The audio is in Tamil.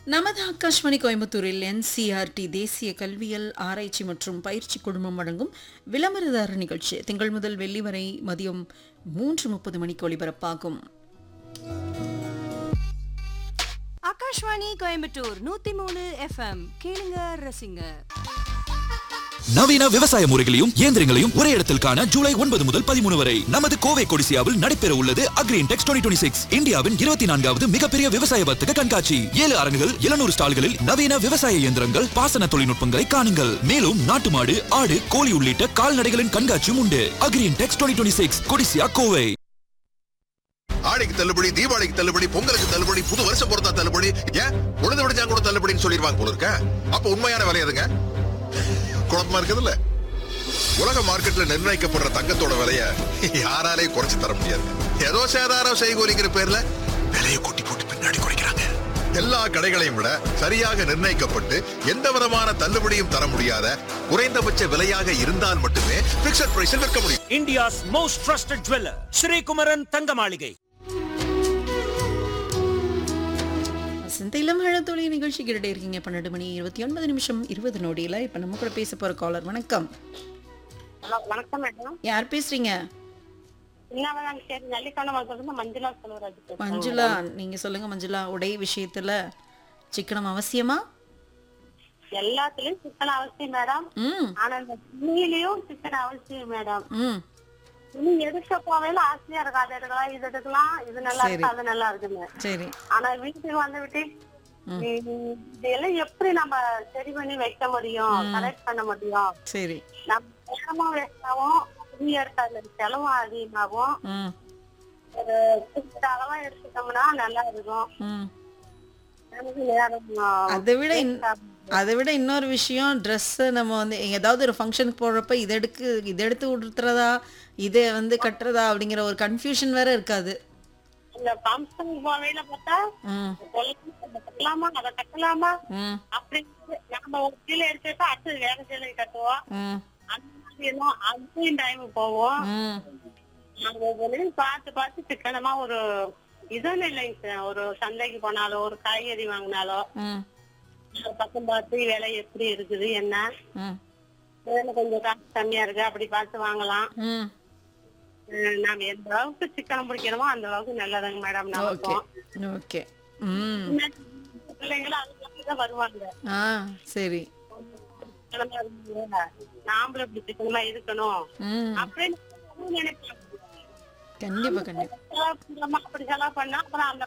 நமது ஆகாஷ்வாணி கோயம்புத்தூரில் என்சிஆர்டி தேசிய கல்வியல் ஆராய்ச்சி மற்றும் பயிற்சி குழுமம் வழங்கும் விளம்பரதார நிகழ்ச்சி திங்கள் முதல் வெள்ளி வரை மதியம் மூன்று முப்பது மணிக்கு ஒளிபரப்பாகும் ஆகாஷ்வாணி கோயம்புத்தூர் நூத்தி மூணு எஃப்எம் கேளுங்க ரசிங்க நவீன விவசாய முறைகளையும் இயந்திரங்களையும் ஒரே இடத்தில் காண ஜூலை ஒன்பது முதல் பதிமூணு வரை நமது கோவை கொடிசியாவில் நடைபெற உள்ளது அக்ரீன் டெக்ஸ் டுவெண்ட்டி சிக்ஸ் இந்தியாவின் இருபத்தி நான்காவது மிகப்பெரிய விவசாய வர்த்தக கண்காட்சி ஏழு அரங்குகள் எழுநூறு ஸ்டால்களில் நவீன விவசாய இயந்திரங்கள் பாசன தொழில்நுட்பங்களை காணுங்கள் மேலும் நாட்டு மாடு ஆடு கோழி உள்ளிட்ட கால்நடைகளின் கண்காட்சியும் உண்டு Agri Intex twenty six Codissia Kovai ஆடிக்கு தள்ளுபடி தீபாவளிக்கு தள்ளுபடி பொங்கலுக்கு தள்ளுபடி புது வருஷம் பொறுத்தா தள்ளுபடி ஏன் உழுது விடுச்சா கூட தள்ளுபடின்னு சொல்லிடுவாங்க போல இருக்க அப்ப உண்மையான விலை எதுங்க குழப்பமா இருக்குதுல்ல உலக மார்க்கெட்ல நிர்ணயிக்கப்படுற தங்கத்தோட விலைய யாராலையும் குறைச்சு தர முடியாது ஏதோ சேதாரம் செய்கூலிங்கிற பேர்ல விலையை கொட்டி போட்டு பின்னாடி குறைக்கிறாங்க எல்லா கடைகளையும் விட சரியாக நிர்ணயிக்கப்பட்டு எந்த விதமான தள்ளுபடியும் தர முடியாத குறைந்தபட்ச விலையாக இருந்தால் மட்டுமே பிக்சட் பிரைஸில் விற்க முடியும் India's most trusted jeweler, Sri Kumaran Thangamaligai. சிந்தையிலும் தொழில் நிகழ்ச்சி கேட்டுட்டே இருக்கீங்க பன்னெண்டு மணி இருபத்தி ஒன்பது நிமிஷம் இருபது நொடியில் இப்போ நம்ம கூட பேச போகிற காலர் வணக்கம் ஹலோ வணக்கம் மேடம் யார் பேசுறீங்க இன்னாமதான் சரி நல்லிக்கான வந்து மஞ்சுளா செல்வராஜ் பேசுறேன். மஞ்சுளா நீங்கள் சொல்லுங்க மஞ்சுளா உடை விஷயத்தில் சிக்கனம் அவசியமா எல்லாத்துலயும் சிக்கன் அவசியம் மேடம் ம் ஆனா இந்த துணியிலயும் சிக்கன் அவசியம் மேடம் ம் துணி எடுக்க போவேல ஆசையா இருக்கு அதை எடுக்கலாம் இது எடுக்கலாம் இது நல்லா சரி. இருக்கு அது நல்லா இருக்குன்னு சரி ஆனா வீட்டுக்கு வந்து விட்டு இதெல்லாம் எப்படி நம்ம சரி பண்ணி வைக்க முடியும் கரெக்ட் பண்ண முடியும் சரி நம்ம நேரமும் வேஸ்டாவும் துணி எடுக்காத செலவும் அதிகமாகும் ம் ஒரு குறிப்பிட்ட அளவா எடுத்துட்டோம்னா நல்லா இருக்கும் ம் நமக்கு நேரம் அதை விட இன்- அதை விட இன்னொரு விஷயம் ட்ரெஸ்ஸை நம்ம வந்து ஏதாவது ஒரு ஃபங்க்ஷனுக்கு போடுறப்ப இதை எடுக்கு இதை எடுத்து உடுத்துறதா இதை வந்து கட்டுறதா அப்படிங்கிற ஒரு கன்ஃபியூஷன் வேற இருக்காது இந்த ஃபங்க்ஷன் போவையில பார்த்தா ம் இதை கட்டலாமா அதை கட்டலாமா ம் அப்படின்னு நம்ம ஒரு கீழே எடுத்துட்டா அடுத்தது வேற சேலை கட்டுவோம் ம் அந்த மாதிரி எல்லாம் அதுவும் டைம் போவோம் ம் நாங்க ஒவ்வொன்றையும் பார்த்து பார்த்து சிக்கனமா ஒரு இதுன்னு இல்லைங்க சார் ஒரு சந்தைக்கு போனாலோ ஒரு காய்கறி வாங்கினாலோ ம் ஒரு பக்கம் பார்த்து விலை எப்படி இருக்குது என்ன ம் இதுல கொஞ்சம் காசு கம்மியா இருக்கு அப்படி பார்த்து வாங்கலாம் ம் அஹ் நாம எந்த அளவுக்கு சிக்கனம் பிடிக்கணுமோ அந்த அளவுக்கு நல்லதுங்க மேடம் ஓகே நமக்கும் ஓகே ம் பிள்ளைங்களும் அதுக்கு வருவாங்க ஆ சரி சிக்கனமா இருக்கணும்ல. நாமளும் இப்படி சிக்கனமா இருக்கணும் ம் அப்படின்னு நினைப்பாங்க கண்டிப்பா கண்டிப்பா செலவு பண்றோமா, அப்படி செலவு பண்ணா அப்புறம் அந்த